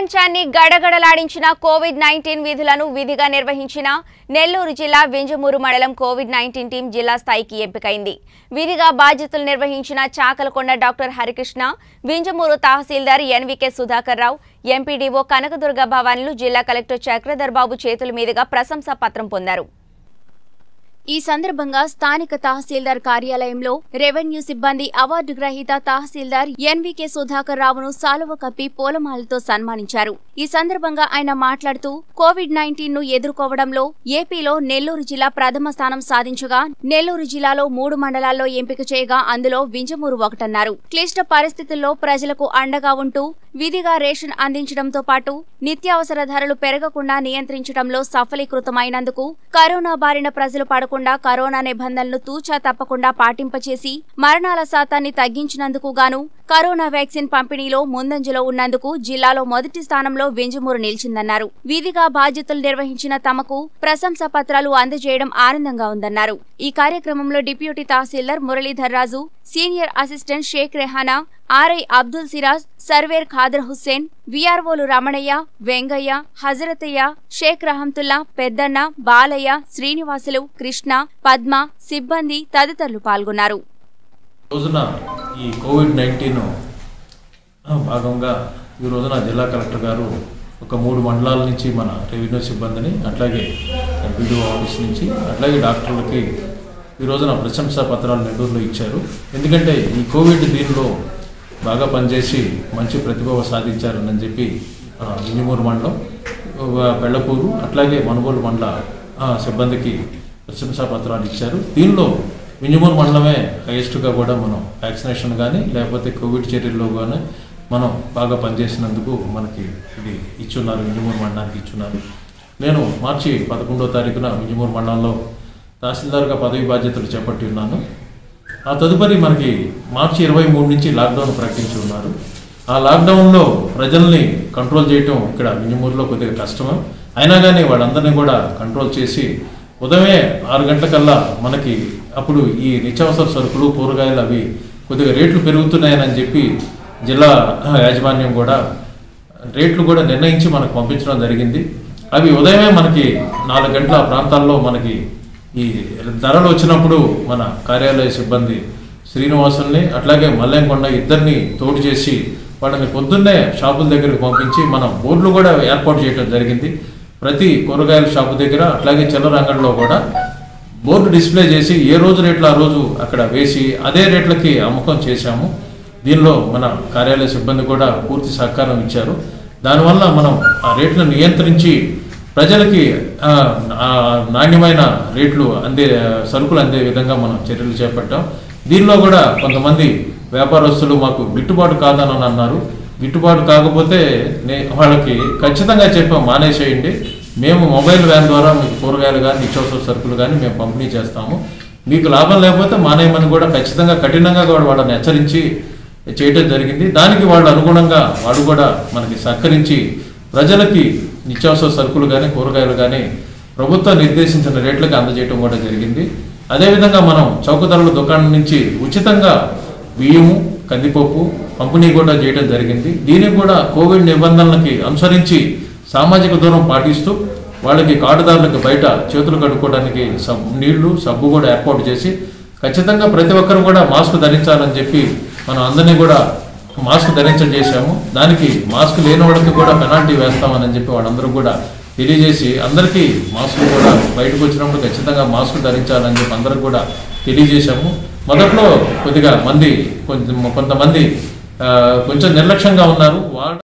ప్రపంచాన్ని గడగడలాడించిన Covid nineteen విధులను విధిగా నిర్వహించిన నెల్లూరు జిల్లా వింజమూరు మండలం కోవిడ్ నైన్టీన్ టీం జిల్లా స్థాయికి ఎంపికైంది విధిగా బాధ్యతలు నిర్వహించిన Chakalakonda doctor Harikrishna Vinjamuru tahsildar NVK Sudhakar Rao MPDO Kanakadurga భవానీలు జిల్లా కలెక్టర్ చక్రధర్ బాబు చేతుల మీదుగా ప్రశంసా పత్రం పొందారు ఈ సందర్భంగా స్థానిక తహసీల్దార్ కార్యాలయంలో రెవెన్యూ సిబ్బంది అవార్డు గ్రహీత తహసీల్దార్ ఎన్వికే సుధాకర్ రావును సాలువ కప్పి పూలమాలతో సన్మానించారు ఈ సందర్భంగా ఆయన మాట్లాడుతూ కోవిడ్ నైన్టీన్ ను ఎదుర్కోవడంలో ఏపీలో నెల్లూరు జిల్లా ప్రథమ స్థానం సాధించగా నెల్లూరు జిల్లాలో మూడు మండలాల్లో ఎంపిక చేయగా అందులో వింజమూరు ఒకటన్నారు క్లిష్ట పరిస్థితుల్లో ప్రజలకు అండగా ఉంటూ విధిగా రేషన్ అందించడంతో పాటు నిత్యావసర ధరలు పెరగకుండా నియంత్రించడంలో సఫలీకృతమైనందుకు కరోనా బారిన ప్రజలు పడకుండా కరోనా నిబంధనలను తూచా తప్పకుండా పాటింపచేసి మరణాల శాతాన్ని తగ్గించినందుకు గాను కరోనా వ్యాక్సిన్ పంపిణీలో ముందంజలో ఉన్నందుకు జిల్లాలో మొదటి స్థానంలో వెంజమూరు నిలిచిందన్నారు విధిగా బాధ్యతలు నిర్వహించిన తమకు ప్రశంసా పత్రాలు అందజేయడం ఆనందంగా ఉందన్నారు ఈ కార్యక్రమంలో deputy tahsildar Muralidhar Raju senior assistant Shaik Rehana RI Abdul Siraj surveyor Khader Hussain విఆర్ఓలు రమణయ్య వెంగయ్య హజరతయ్య షేక్ రహంతుల్లా పెద్దన్న బాలయ్య శ్రీనివాసులు కృష్ణ పద్మ సిబ్బంది తదితరులు పాల్గొన్నారు రోజున ఈ కోవిడ్ నైన్టీన్ భాగంగా ఈ రోజున జిల్లా కలెక్టర్ గారు ఒక మూడు మండలాల నుంచి మన రెవెన్యూ సిబ్బందిని అట్లాగే ఎంపీడీఓ ఆఫీస్ నుంచి అట్లాగే డాక్టర్లకి ఈ రోజున ప్రశంసా పత్రాలు నెల్లూరులో ఇచ్చారు ఎందుకంటే ఈ కోవిడ్ దీనిలో బాగా పనిచేసి మంచి ప్రతిభ సాధించారని చెప్పి ఆ, వింజమూరు మండలం ఆ, బెళ్ళపూరు అట్లాగే మనుగోలు మండల ఆ, సిబ్బందికి ప్రశంసా పత్రాలు ఇచ్చారు దీనిలో వింజమూరు మండలమే హైయెస్ట్గా కూడా మనం వ్యాక్సినేషన్ కానీ లేకపోతే కోవిడ్ చర్యల్లో కానీ మనం బాగా పనిచేసినందుకు మనకి ఇది ఇచ్చున్నారు వింజమూరు మండలానికి ఇచ్చున్నారు నేను మార్చి పదకొండో తారీఖున వింజమూరు మండలంలో తహసీల్దార్గా పదవి బాధ్యతలు చేపట్టి ఉన్నాను ఆ తదుపరి మనకి మార్చి ఇరవై మూడు నుంచి లాక్డౌన్ ప్రకటించి ఉన్నారు ఆ లాక్డౌన్లో ప్రజల్ని కంట్రోల్ చేయటం ఇక్కడ వింజమూరులో కొద్దిగా కష్టమే అయినా కానీ వాళ్ళందరినీ కూడా కంట్రోల్ చేసి ఉదయమే ఆరు గంటలకల్లా మనకి అప్పుడు ఈ నిత్యావసర సరుకులు కూరగాయలు అవి కొద్దిగా రేట్లు పెరుగుతున్నాయని చెప్పి జిల్లా యాజమాన్యం కూడా రేట్లు కూడా నిర్ణయించి మనకు పంపించడం జరిగింది అవి ఉదయమే మనకి నాలుగు గంటల ప్రాంతాల్లో మనకి ఈ ధరలు వచ్చినప్పుడు మన కార్యాలయ సిబ్బంది శ్రీనివాసుల్ని అట్లాగే మల్లేంకొండ ఇద్దరిని తోడు చేసి వాళ్ళని పొద్దున్నే షాపుల దగ్గరికి పంపించి మనం బోర్డులు కూడా ఏర్పాటు చేయడం జరిగింది ప్రతి కూరగాయల షాపు దగ్గర అట్లాగే చిల్లర అంగడిలో కూడా బోర్డు డిస్ప్లే చేసి ఏ రోజు రేట్లు ఆ రోజు అక్కడ వేసి అదే రేట్లకి అమ్మకం చేశాము దీనిలో మన కార్యాలయ సిబ్బంది కూడా పూర్తి సహకారం ఇచ్చారు దానివల్ల మనం ఆ రేట్లను నియంత్రించి ప్రజలకి ఆ, ఆ, నాణ్యమైన రేట్లు అందే సరుకులు అందే విధంగా మనం చర్యలు చేపట్టాం దీనిలో కూడా కొంతమంది వ్యాపారస్తులు మాకు గిట్టుబాటు కాదని అన్నారు గిట్టుబాటు కాకపోతే నే వాళ్ళకి ఖచ్చితంగా చెప్పాం మానేసేయండి మేము మొబైల్ వ్యాన్ ద్వారా మీకు కూరగాయలు కానీ నిత్యావసర సరుకులు కానీ మేము పంపిణీ చేస్తాము మీకు లాభం లేకపోతే మానేయమని కూడా ఖచ్చితంగా కఠినంగా కూడా వాళ్ళని హెచ్చరించి చేయడం జరిగింది దానికి వాళ్ళు అనుగుణంగా వాళ్ళు కూడా మనకి సహకరించి ప్రజలకి నిత్యావసర సరుకులు కానీ కూరగాయలు కానీ ప్రభుత్వం నిర్దేశించిన రేట్లకు అందజేయడం కూడా జరిగింది అదేవిధంగా మనం చౌక ధరల దుకాణం నుంచి ఉచితంగా బియ్యము కందిపప్పు పంపిణీ కూడా చేయడం జరిగింది దీనికి కూడా కోవిడ్ నిబంధనలకి అనుసరించి సామాజిక దూరం పాటిస్తూ వాళ్ళకి కార్డుదారులకు బయట చేతులు కడుక్కోవడానికి సబ్ నీళ్లు సబ్బు కూడా ఏర్పాటు చేసి ఖచ్చితంగా ప్రతి ఒక్కరు కూడా మాస్క్ ధరించాలని చెప్పి మనం అందరినీ కూడా మాస్క్ ధరించజేశాము దానికి మాస్క్ లేని వాళ్ళకి కూడా పెనాల్టీ వేస్తామని చెప్పి వాళ్ళందరూ కూడా తెలియజేసి అందరికీ మాస్క్ కూడా బయటకు వచ్చినప్పుడు ఖచ్చితంగా మాస్క్ ధరించాలని చెప్పి అందరికి కూడా తెలియజేశాము మొదట్లో కొద్దిగా మంది కొంచెం కొంతమంది ఆ, కొంచెం నిర్లక్ష్యంగా ఉన్నారు వాళ్ళ